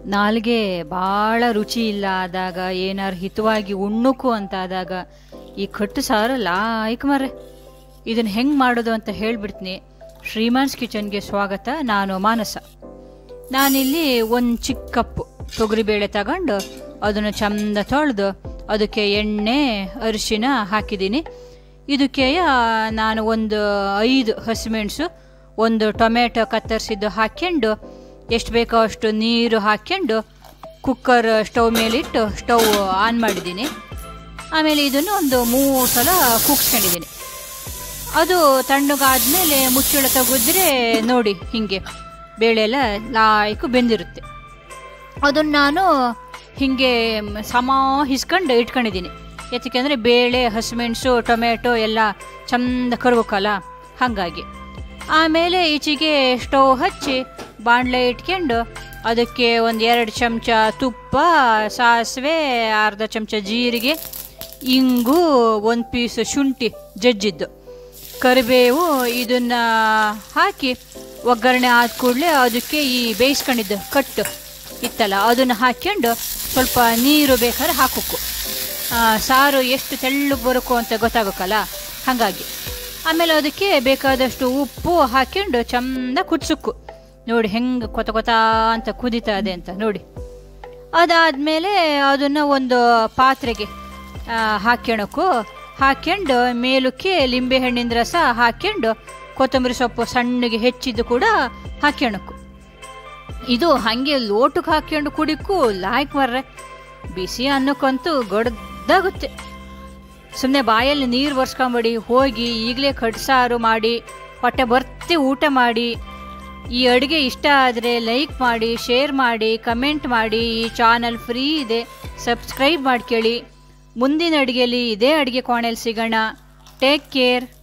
ನಾಲ್ಗೆ ಭಾಳ ರುಚಿ ಇಲ್ಲ ಆದಾಗ ಏನಾರು ಹಿತವಾಗಿ ಉಣ್ಣುಕು ಅಂತ ಆದಾಗ ಈ ಕಟ್ಟು ಸಾರು ಲಾಯ್ಕ್ ಮರ್ರೆ ಇದನ್ನು ಹೆಂಗೆ ಮಾಡೋದು ಅಂತ ಹೇಳ್ಬಿಡ್ತೀನಿ ಶ್ರೀಮಾನ್ಸ್ ಕಿಚನ್ಗೆ ಸ್ವಾಗತ ನಾನು ಮಾನಸ ನಾನಿಲ್ಲಿ ಒಂದು ಚಿಕ್ಕ ಕಪ್ಪು ತೊಗರಿಬೇಳೆ ತಗೊಂಡು ಅದನ್ನು ಚಂದ ತೊಳೆದು ಅದಕ್ಕೆ ಎಣ್ಣೆ ಅರಿಶಿನ ಹಾಕಿದ್ದೀನಿ ಇದಕ್ಕೆ ನಾನು ಒಂದು ಐದು ಹಸಿಮೆಣಸು ಒಂದು ಟೊಮೆಟೊ ಕತ್ತರಿಸಿದ್ದು ಹಾಕ್ಕೊಂಡು ಎಷ್ಟು ಬೇಕೋ ಅಷ್ಟು ನೀರು ಹಾಕ್ಕೊಂಡು ಕುಕ್ಕರ್ ಸ್ಟವ್ ಮೇಲಿಟ್ಟು ಸ್ಟವ್ ಆನ್ ಮಾಡಿದ್ದೀನಿ ಆಮೇಲೆ ಇದನ್ನು ಒಂದು ಮೂರು ಸಲ ಕೂಗ್ಸ್ಕೊಂಡಿದ್ದೀನಿ ಅದು ತಣ್ಣಗಾದ್ಮೇಲೆ ಮುಚ್ಚಳ ತೆಗೆದ್ರೆ ನೋಡಿ ಹೀಗೆ ಬೇಳೆ ಎಲ್ಲ ಲಾಯ್ಕು ಬೆಂದಿರುತ್ತೆ ಅದನ್ನು ನಾನು ಹೀಗೆ ಸಮ ಹಿಸ್ಕೊಂಡು ಇಟ್ಕೊಂಡಿದ್ದೀನಿ ಯಾತಕ್ಕೆ ಅಂದರೆ ಬೇಳೆ ಹಸಿಮೆಣಸು ಟೊಮೆಟೊ ಎಲ್ಲ ಚಂದ ಕರ್ಬೇಕಲ್ಲ ಹಾಗಾಗಿ ಆಮೇಲೆ ಈಚೆಗೆ ಸ್ಟವ್ ಹಚ್ಚಿ ಬಾಣಲೆ ಇಟ್ಕೊಂಡು ಅದಕ್ಕೆ ಒಂದು ಎರಡು ಚಮಚ ತುಪ್ಪ ಸಾಸಿವೆ ಅರ್ಧ ಚಮಚ ಜೀರಿಗೆ ಇಂಗು ಒಂದು ಪೀಸ್ ಶುಂಠಿ ಜಜ್ಜಿದ್ದು ಕರಿಬೇವು ಇದನ್ನ ಹಾಕಿ ಒಗ್ಗರಣೆ ಆದ ಕೂಡಲೇ ಅದಕ್ಕೆ ಈ ಬೇಯಿಸ್ಕೊಂಡಿದ್ದು ಕಟ್ಟು ಇತ್ತಲ್ಲ ಅದನ್ನು ಹಾಕ್ಕೊಂಡು ಸ್ವಲ್ಪ ನೀರು ಬೇಕಾದ್ರೆ ಹಾಕೋಕು ಸಾರು ಎಷ್ಟು ತೆಳ್ಳಗೆ ಬರಕು ಅಂತ ಗೊತ್ತಾಗಬೇಕಲ್ಲ ಹಾಗಾಗಿ ಆಮೇಲೆ ಅದಕ್ಕೆ ಬೇಕಾದಷ್ಟು ಉಪ್ಪು ಹಾಕ್ಕೊಂಡು ಚಂದ ಕುದಿಸಕ್ಕು ನೋಡಿ ಹೆಂಗೆ ಕೊತ ಕೊತ ಅಂತ ಕುದೀತಾ ಇದೆ ಅಂತ ನೋಡಿ ಅದಾದಮೇಲೆ ಅದನ್ನು ಒಂದು ಪಾತ್ರೆಗೆ ಹಾಕ್ಯಣಕ್ಕು ಹಾಕ್ಯಂಡು ಮೇಲಕ್ಕೆ ಲಿಂಬೆಹಣ್ಣಿನ ರಸ ಹಾಕ್ಯಂಡು ಕೊತ್ತಂಬರಿ ಸೊಪ್ಪು ಸಣ್ಣಗೆ ಹೆಚ್ಚಿದ್ದು ಕೂಡ ಹಾಕ್ಯಣಕ್ಕು ಇದು ಹಾಗೆ ಲೋಟಕ್ಕೆ ಹಾಕ್ಯಂಡು ಕುಡಿಕ್ಕೂ ಲಾಯ್ಕ್ ಮರ್ರೆ ಬಿಸಿ ಅನ್ನಕ್ಕಂತೂ ಗೊಡ್ದಾಗುತ್ತೆ ಸುಮ್ಮನೆ ಬಾಯಲ್ಲಿ ನೀರು ಬರ್ಸ್ಕೊಂಬಿಡಿ ಹೋಗಿ ಈಗಲೇ ಕಡ್ಸಾರು ಮಾಡಿ ಹೊಟ್ಟೆ ಬರ್ತಿ ಊಟ ಮಾಡಿ ಈ ಅಡುಗೆ ಇಷ್ಟ ಆದರೆ ಲೈಕ್ ಮಾಡಿ ಶೇರ್ ಮಾಡಿ ಕಮೆಂಟ್ ಮಾಡಿ ಈ ಚಾನಲ್ ಫ್ರೀ ಇದೆ ಸಬ್ಸ್ಕ್ರೈಬ್ ಮಾಡ್ಕೊಳ್ಳಿ ಮುಂದಿನ ಅಡುಗೆಯಲ್ಲಿ ಇದೇ ಅಡುಗೆ ಕೋಣೆಯಲ್ಲಿ ಸಿಗೋಣ ಟೇಕ್ ಕೇರ್